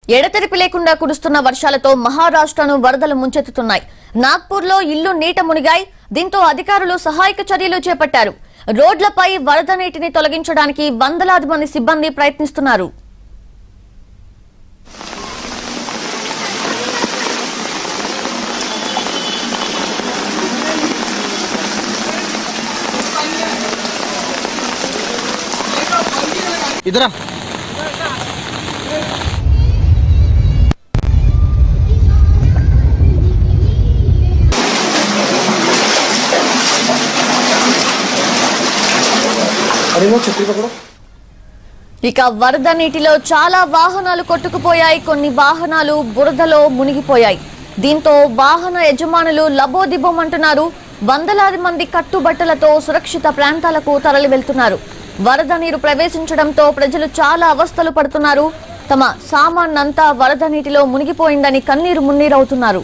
ఎడతెరిపి లేకుండా కురుస్తున్న వర్షాలతో మహారాష్ట్రను వరదలు ముంచెత్తుతున్నాయి నాగ్పూర్లో ఇల్లు నీట మునిగాయి దీంతో అధికారులు సహాయక చర్యలు చేపట్టారు రోడ్లపై వరద నీటిని తొలగించడానికి వందలాది మంది సిబ్బంది ప్రయత్నిస్తున్నారు इधर आ अरे वो छतरी पकड़ो ఇక వరద నీటిలో చాలా వాహనాలు కొట్టుకుపోయాయి కొన్ని వాహనాలు బురదలో మునిగిపోయాయి దీంతో వాహన యజమానులు లబోదిబోమంటున్నారు వందలాది మంది కట్టుబట్టలతో సురక్షిత ప్రాంతాలకు తరలి వెళ్తున్నారు వరద నీరు ప్రవేశించడంతో ప్రజలు చాలా అవస్థలు పడుతున్నారు తమ సామాన్నంతా వరద నీటిలో మునిగిపోయిందని కన్నీరు మున్నీరవుతున్నారు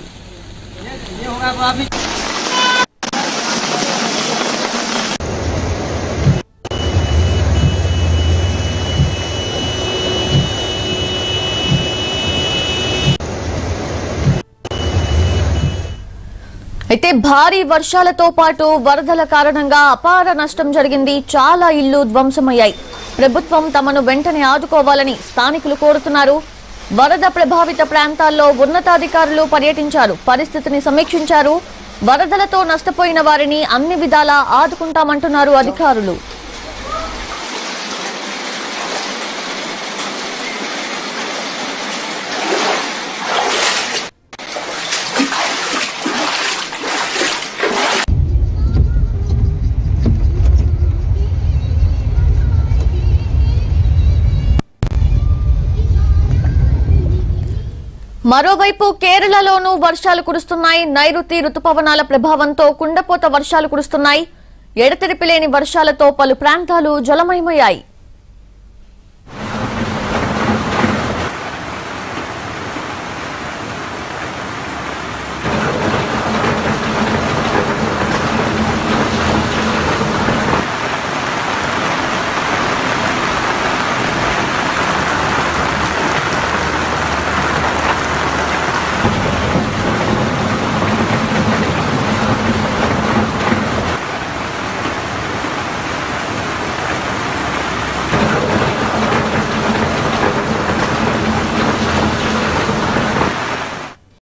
అయితే భారీ వర్షాలతో పాటు వరదల కారణంగా అపార నష్టం జరిగింది చాలా ఇళ్లు ధ్వంసమయ్యాయి ప్రభుత్వం తమను వెంటనే ఆదుకోవాలని స్థానికులు కోరుతున్నారు వరద ప్రభావిత ప్రాంతాల్లో ఉన్నతాధికారులు పర్యటించారు పరిస్థితిని సమీక్షించారు వరదలతో నష్టపోయిన వారిని అన్ని విధాలా ఆదుకుంటామంటున్నారు అధికారులు మరోవైపు కేరళలోనూ వర్షాలు కురుస్తున్నాయి నైరుతి రుతుపవనాల ప్రభావంతో కుండపోత వర్షాలు కురుస్తున్నాయి ఎడతెరిపి లేని వర్షాలతో పలు ప్రాంతాలు జలమయమయ్యాయి